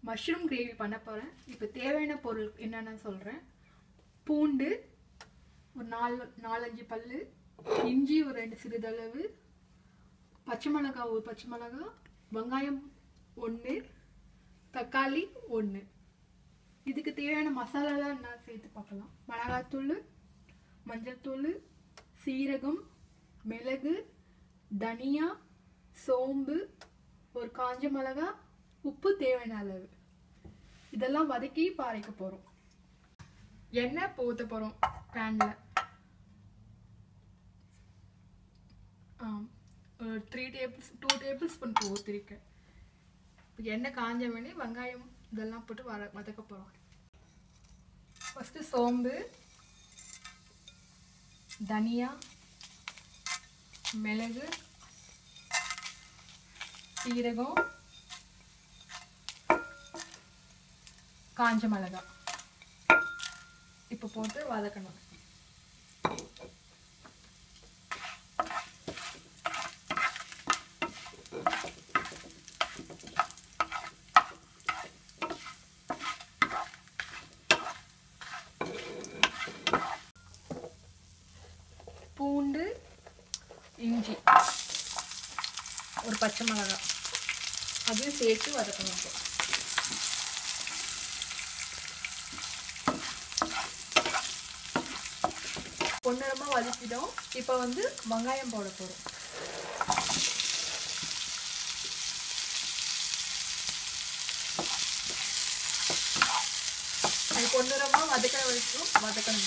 mushroom gravy பண்ண போகிறேன் இப்போ தேவையான பொருள் என்னென்னு சொல்கிறேன் பூண்டு ஒரு நாலு நாலஞ்சு பல் இஞ்சி ஒரு ரெண்டு சிறிதளவு பச்சை மிளகாய் ஒரு பச்சை மிளகாய் வெங்காயம் ஒன்று தக்காளி ஒன்று இதுக்கு தேவையான மசாலாலாம் என்ன சேர்த்து பார்க்கலாம் மிளகாத்தூள் மஞ்சள் தூள் சீரகம் மிளகு தனியா சோம்பு ஒரு காஞ்ச மிளகா உப்பு தேவையான அளவு இதெல்லாம் வதக்கி பாறைக்க போகிறோம் எண்ணெய் ஊற்ற போகிறோம் பேனில் ஒரு three tables two tablespoon ஊற்றிருக்கேன் இப்போ எண்ணெய் காஞ்ச வேணே வெங்காயம் இதெல்லாம் போட்டு வர வதக்க போகிறோம் ஃபஸ்ட்டு சோம்பு தனியா மிளகு சீரகம் காஞ்ச மிளகாய் இப்போ போட்டு வதக்கணும் பூண்டு இஞ்சி ஒரு பச்சை மிளகாய் அதையும் சேர்த்து வதக்கணும் இப்போ பொன்னிறமாக வதக்கிட்டோம் இப்போ வந்து வெங்காயம் போட போகிறோம் அது பொன்னிறமாக வதக்கிற வரைக்கும் வதக்கணும்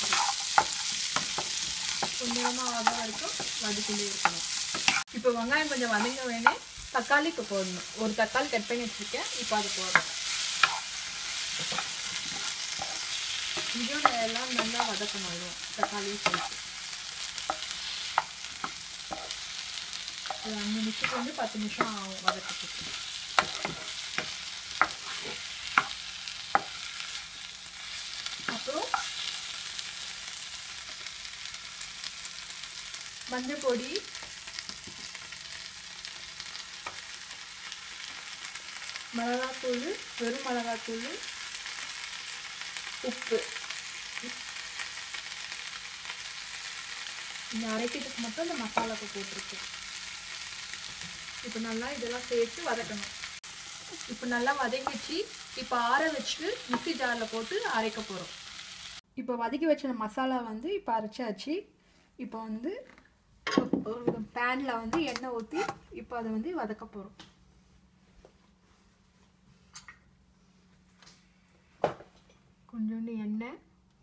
பொன்னிறமாக வத வரைக்கும் வதக்கிட்டே இருக்கணும் இப்போ வெங்காயம் கொஞ்சம் வதங்க வேணே தக்காளி இப்போ போடணும் ஒரு தக்காளி கட் பண்ணி வச்சுருக்கேன் இப்போ அது போடுறோம் இதோட எல்லாம் நல்லா வதக்கணும் இதுவும் தக்காளியும் சேர்த்து ஒரு அஞ்சு நிமிஷத்துக்கு வந்து பத்து நிமிஷம் ஆகும் வதக்கிறதுக்கு அப்புறம் மஞ்சள் பொடி மிளகாத்தூள் வெறும் மிளகாத்தூள் உப்பு இந்த அரைக்கிறதுக்கு மட்டும் இந்த மசாலாக்கு போட்டிருக்கேன் இப்போ நல்லா இதெல்லாம் சேர்த்து வதக்கணும் இப்போ நல்லா வதங்கிச்சு இப்போ ஆற வச்சுட்டு மிக்ஸி ஜாரில் போட்டு அரைக்க போகிறோம் இப்போ வதக்கி வச்ச மசாலா வந்து இப்போ அரைச்சாச்சு இப்போ வந்து ஒரு பேனில் வந்து எண்ணெய் ஊற்றி இப்போ அதை வந்து வதக்க போகிறோம் கொஞ்சோண்டு எண்ணெய்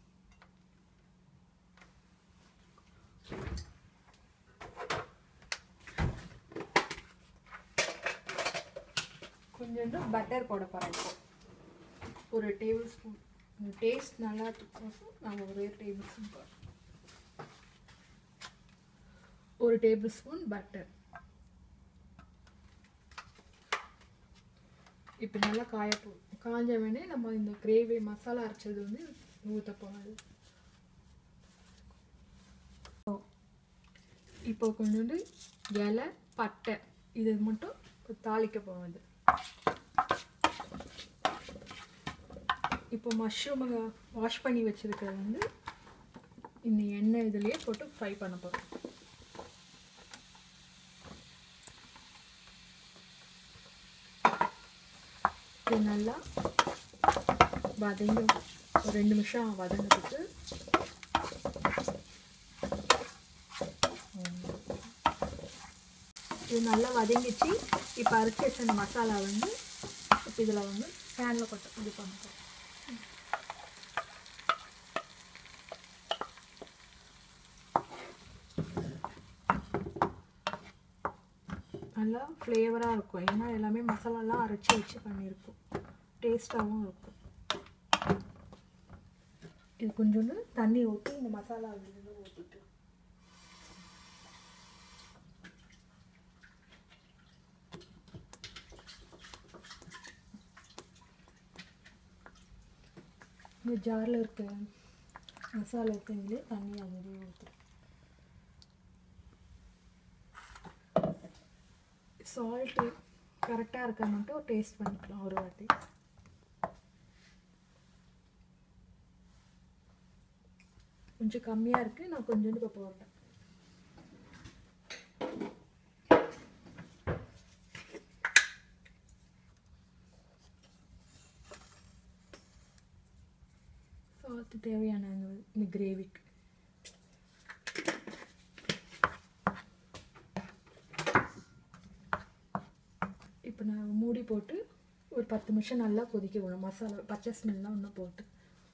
கொஞ்சோண்டு பட்டர் போட போகிறேன் இப்போ ஒரு டேபிள் ஸ்பூன் டேஸ்ட் நல்லா இருக்கும் நான் ஒரே டேபிள் ஸ்பூன் போடுறேன் ஒரு டேபிள் ஸ்பூன் பட்டர் இப்போ நல்லா காய போ காஞ்ச வேணே நம்ம இந்த கிரேவி மசாலா அரைச்சது வந்து ஊற்ற போகாது இப்போ கொஞ்சோண்டு இலை பட்டை இது மட்டும் தாளிக்க போகுது இப்போ மஷ்ரூமை வாஷ் பண்ணி வச்சுருக்கிறது வந்து இந்த எண்ணெய் இதுலேயே போட்டு ஃப்ரை பண்ண போகிறோம் இது நல்லா வதங்க ஒரு ரெண்டு நிமிஷம் வதங்கிறதுக்கு இது நல்லா வதங்கிச்சு இப்போ அரைச்சி வச்ச அந்த மசாலா வந்து இப்போ இதில் வந்து ஃபேனில் கொட்ட இது பண்ணிட்டோம் நல்லா ஃப்ளேவராக இருக்கும் ஏன்னா எல்லாமே மசாலாலாம் அரைச்சி வச்சு பண்ணியிருக்கோம் டேஸ்ட்டாகவும் இருக்கும் இது கொஞ்சோண்டு தண்ணி ஊற்றி இந்த மசாலா வந்து ஊற்றிட்டு இந்த ஜாரில் இருக்க மசாலா இருக்கிறதுலே தண்ணி அதுலேயே ஊற்றுறேன் சால்ட்டு கரெக்டாக இருக்க மட்டும் டேஸ்ட் பண்ணிக்கலாம் ஒரு வாட்டி கொஞ்சம் கம்மியாக இருக்குது நான் கொஞ்சோண்டு இப்போ போடுறேன் சால்ட்டு தேவையான அளவு இந்த கிரேவிக்கு இப்போ நான் மூடி போட்டு ஒரு பத்து நிமிஷம் நல்லா கொதிக்க விடணும் மசாலா பச்சை ஸ்மெல்லாம் ஒன்றும் போட்டு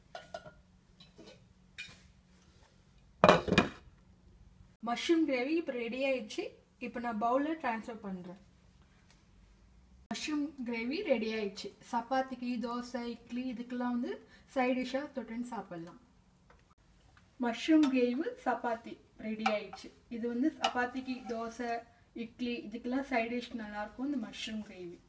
மஷ்ரூம் கிரேவி இப்போ ரெடி ஆயிடுச்சு இப்போ நான் பவுலில் ட்ரான்ஸ்ஃபர் பண்ணுறேன் மஷ்ரூம் கிரேவி ரெடி ஆயிடுச்சு சப்பாத்திக்கு தோசை இட்லி இதுக்கெல்லாம் வந்து சைட் டிஷ்ஷாக தொட்டுன்னு சாப்பிட்லாம் மஷ்ரூம் கிரேவி சப்பாத்தி ரெடி ஆயிடுச்சு இது வந்து சப்பாத்திக்கு தோசை இட்லி இதுக்கெல்லாம் சைட் டிஷ் நல்லாயிருக்கும் இந்த மஷ்ரூம் கிரேவி